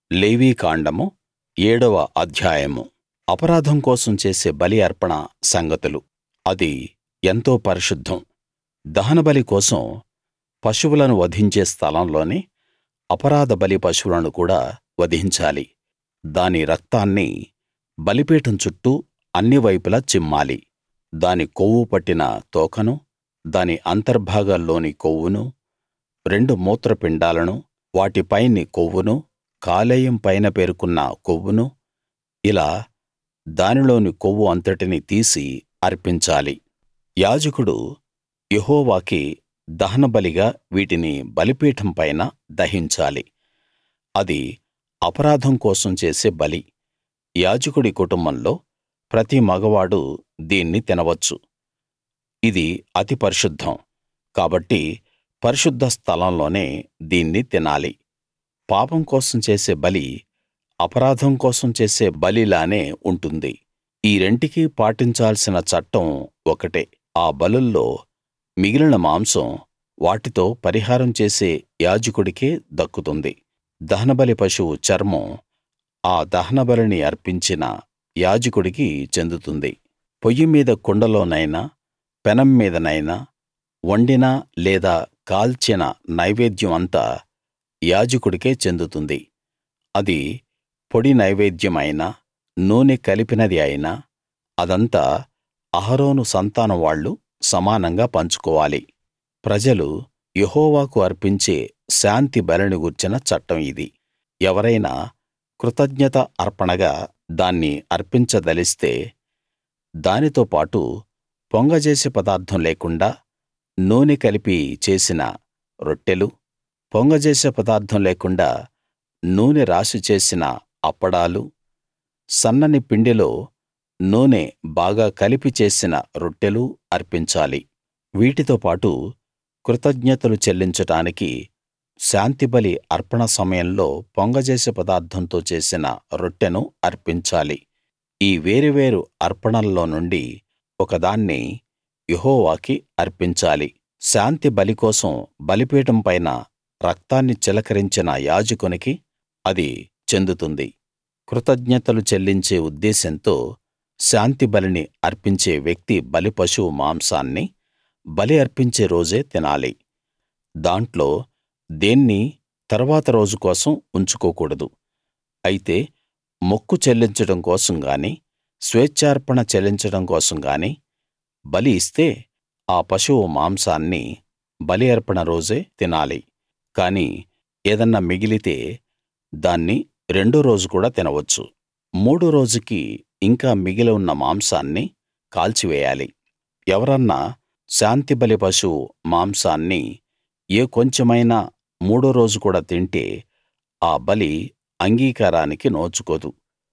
లేవీకాండము ఏడవ అధ్యాయము అపరాధం కోసం చేసే బలి అర్పణ సంగతులు అది ఎంతో పరిశుద్ధం దహనబలి కోసం పశువులను వధించే స్థలంలోనే అపరాధ బలి పశువులను కూడా వధించాలి దాని రక్తాన్ని బలిపీఠం చుట్టూ అన్ని వైపులా చిమ్మాలి దాని కొవ్వు పట్టిన తోకను దాని అంతర్భాగాల్లోని కొవ్వును రెండు మూత్రపిండాలను వాటి పైని కొవ్వును కాలేయం పైన పేరుకున్న కొవ్వును ఇలా దానిలోని కొవ్వు అంతటినీ తీసి అర్పించాలి యాజకుడు యెహోవాకి దహనబలిగా వీటిని బలిపీఠం పైన దహించాలి అది అపరాధం కోసం చేసే బలి యాజకుడి కుటుంబంలో ప్రతి మగవాడు దీన్ని తినవచ్చు ఇది అతి పరిశుద్ధం కాబట్టి పరిశుద్ధ స్థలంలోనే దీన్ని తినాలి పాపం కోసం చేసే బలి అపరాధం కోసం చేసే బలిలానే ఉంటుంది ఈ రెంటికీ పాటించాల్సిన చట్టం ఒకటే ఆ బలుల్లో మిగిలిన మాంసం వాటితో పరిహారం చేసే యాజకుడికే దక్కుతుంది దహనబలి పశువు చర్మం ఆ దహనబలిని అర్పించిన యాజకుడికి చెందుతుంది పొయ్యి మీద కుండలోనైనా పెనం మీదనైనా వండిన లేదా కాల్చిన నైవేద్యం అంతా యాజకుడికే చెందుతుంది అది పొడి నైవేద్యం అయినా నూనె కలిపినది అయినా అదంతా అహరోను సంతానం వాళ్ళు సమానంగా పంచుకోవాలి ప్రజలు యెహోవాకు అర్పించే శాంతి బలిని గూర్చిన చట్టం ఇది ఎవరైనా కృతజ్ఞత అర్పణగా దాన్ని అర్పించదలిస్తే దానితో పాటు పొంగజేసే పదార్థం లేకుండా నూనె కలిపి చేసిన రొట్టెలు పొంగజేసే పదార్థం లేకుండా నూనె రాసి చేసిన అప్పడాలు సన్నని పిండిలో నూనె బాగా కలిపి చేసిన రొట్టెలు అర్పించాలి వీటితో పాటు కృతజ్ఞతలు చెల్లించడానికి శాంతిబలి అర్పణ సమయంలో పొంగజేసే పదార్థంతో చేసిన రొట్టెను అర్పించాలి ఈ వేరు వేరు అర్పణల్లో నుండి ఒకదాన్ని యెహోవాకి అర్పించాలి శాంతి బలి కోసం బలిపీఠం పైన రక్తాన్ని చిలకరించిన యాజకునికి అది చెందుతుంది కృతజ్ఞతలు చెల్లించే ఉద్దేశంతో శాంతి బలిని అర్పించే వ్యక్తి బలి పశువు మాంసాన్ని బలి అర్పించే రోజే తినాలి దాంట్లో దేన్నీ తరువాత రోజు కోసం ఉంచుకోకూడదు అయితే మొక్కు చెల్లించడం కోసం గానీ స్వేచ్ఛార్పణ చెల్లించడం కోసం గానీ బలి ఇస్తే ఆ పశువు మాంసాన్ని బలి అర్పణ రోజే తినాలి కానీ ఏదన్నా మిగిలితే దాన్ని రెండో రోజు కూడా తినవచ్చు మూడో రోజుకి ఇంకా మిగిలి ఉన్న మాంసాన్ని కాల్చివేయాలి ఎవరన్నా శాంతిబలి పశువు మాంసాన్ని ఏ కొంచెమైనా మూడో రోజు కూడా తింటే ఆ బలి అంగీకారానికి నోచుకోదు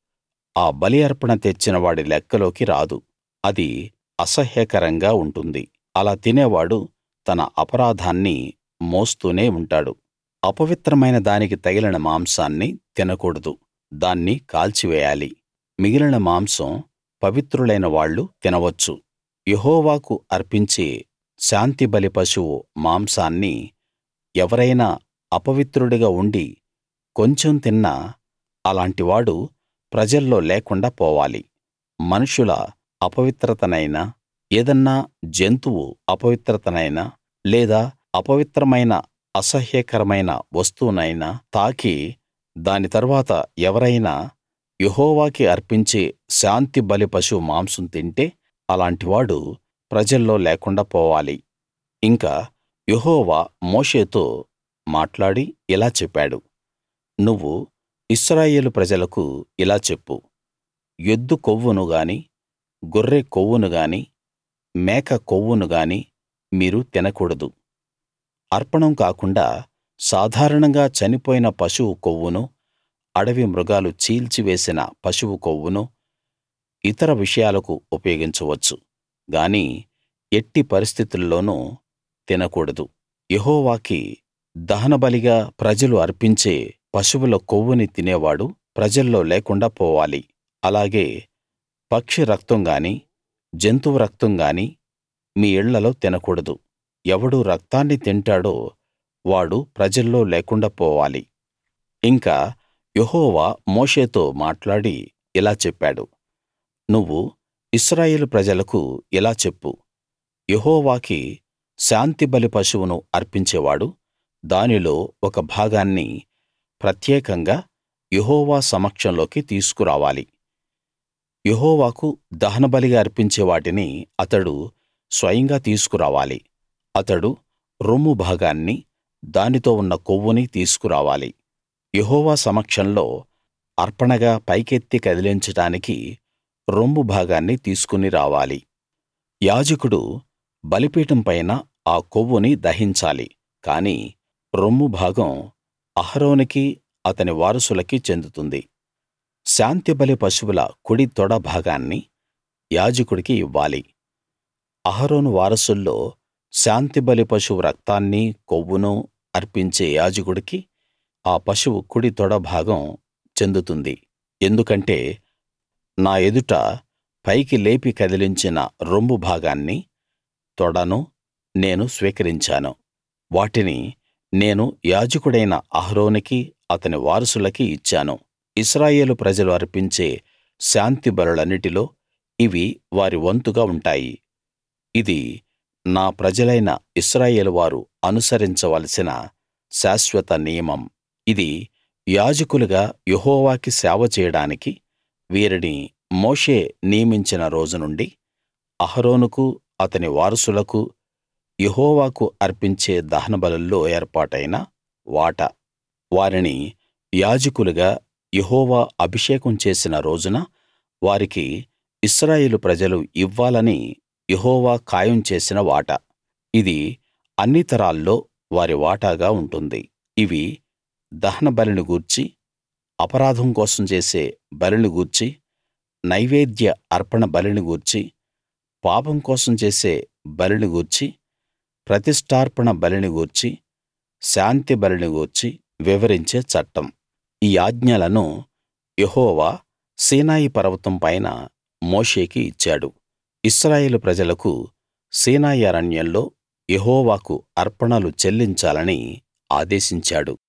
ఆ బలి అర్పణ తెచ్చిన వాడి లెక్కలోకి రాదు అది అసహ్యకరంగా ఉంటుంది అలా తినేవాడు తన అపరాధాన్ని మోస్తూనే ఉంటాడు అపవిత్రమైన దానికి తగిలిన మాంసాన్ని తినకూడదు దాన్ని కాల్చివేయాలి మిగిలిన మాంసం పవిత్రులైన వాళ్ళు తినవచ్చు యెహోవాకు అర్పించే శాంతిబలి పశువు మాంసాన్ని ఎవరైనా అపవిత్రుడిగా ఉండి కొంచెం తిన్నా అలాంటి వాడు ప్రజల్లో లేకుండా పోవాలి మనుషుల అపవిత్రతనైనా ఏదన్నా జంతువు అపవిత్రతనైనా లేదా అపవిత్రమైన అసహ్యకరమైన వస్తువునైనా తాకి దాని తరువాత ఎవరైనా యెహోవాకి అర్పించే శాంతి బలి పశువు మాంసం తింటే అలాంటివాడు ప్రజల్లో లేకుండా పోవాలి ఇంకా యెహోవా మోషేతో మాట్లాడి ఇలా చెప్పాడు నువ్వు ఇశ్రాయేలు ప్రజలకు ఇలా చెప్పు ఎద్దు కొవ్వును గాని గొర్రె కొవ్వును గాని మేక కొవ్వును గాని మీరు తినకూడదు అర్పణం కాకుండా సాధారణంగా చనిపోయిన పశువు కొవ్వును అడవి మృగాలు చీల్చివేసిన పశువు కొవ్వును ఇతర విషయాలకు ఉపయోగించవచ్చు గాని ఎట్టి పరిస్థితుల్లోనూ తినకూడదు యెహోవాకి దహనబలిగా ప్రజలు అర్పించే పశువుల కొవ్వుని తినేవాడు ప్రజల్లో లేకుండా పోవాలి అలాగే పక్షి రక్తం గాని జంతువు రక్తం గాని మీ ఇళ్ళలో తినకూడదు ఎవడు రక్తాన్ని తింటాడో వాడు ప్రజల్లో లేకుండా పోవాలి ఇంకా యెహోవా మోషేతో మాట్లాడి ఇలా చెప్పాడు నువ్వు ఇశ్రాయేలు ప్రజలకు ఇలా చెప్పు యెహోవాకి శాంతిబలి పశువును అర్పించేవాడు దానిలో ఒక భాగాన్ని ప్రత్యేకంగా యెహోవా సమక్షంలోకి తీసుకురావాలి యెహోవాకు దహనబలిగా అర్పించే వాటిని అతడు స్వయంగా తీసుకురావాలి అతడు రొమ్ము భాగాన్ని దానితో ఉన్న కొవ్వుని తీసుకురావాలి యెహోవా సమక్షంలో అర్పణగా పైకెత్తి కదిలించడానికి రొమ్ము భాగాన్ని తీసుకుని రావాలి యాజకుడు బలిపీఠం పైన ఆ కొవ్వుని దహించాలి కాని రొమ్ము భాగం అహరోనుకీ అతని వారసులకీ చెందుతుంది శాంతిబలి పశువుల కుడి తొడ భాగాన్ని యాజకుడికి ఇవ్వాలి అహరోను వారసుల్లో శాంతిబలి పశువు రక్తాన్నీ కొవ్వునూ అర్పించే యాజకుడికి ఆ పశువు కుడి తొడ భాగం చెందుతుంది ఎందుకంటే నా ఎదుట పైకి లేపి కదిలించిన రొమ్ము భాగాన్ని తొడను నేను స్వీకరించాను వాటిని నేను యాజకుడైన అహరోనుకీ అతని వారసులకీ ఇచ్చాను ఇశ్రాయేలు ప్రజలు అర్పించే శాంతి బలులన్నిటిలో ఇవి వారి వంతుగా ఉంటాయి ఇది నా ప్రజలైన ఇశ్రాయేలు వారు అనుసరించవలసిన శాశ్వత నియమం ఇది యాజకులుగా యెహోవాకి సేవ చేయడానికి వీరిని మోషే నియమించిన రోజు నుండి అహరోనుకూ అతని వారసులకూ యెహోవాకు అర్పించే దహనబలుల్లో ఏర్పాటైన వాటా వారిని యాజకులుగా యెహోవా అభిషేకం చేసిన రోజున వారికి ఇశ్రాయేలు ప్రజలు ఇవ్వాలని యెహోవా ఖాయం చేసిన వాటా ఇది అన్ని తరాల్లో వారి వాటాగా ఉంటుంది ఇవి దహనబలిని గూర్చి అపరాధం కోసం చేసే బలిని గూర్చి నైవేద్య అర్పణ బలిని గూర్చి పాపం కోసం చేసే బలిని గూర్చి ప్రతిష్ఠార్పణ బలిని గూర్చి శాంతి బలిని గూర్చి వివరించే చట్టం ఈ ఆజ్ఞలను యెహోవా సీనాయి పర్వతం పైన మోషేకి ఇచ్చాడు ఇశ్రాయేలు ప్రజలకు సీనాయి అరణ్యంలో యెహోవాకు అర్పణలు చెల్లించాలని ఆదేశించాడు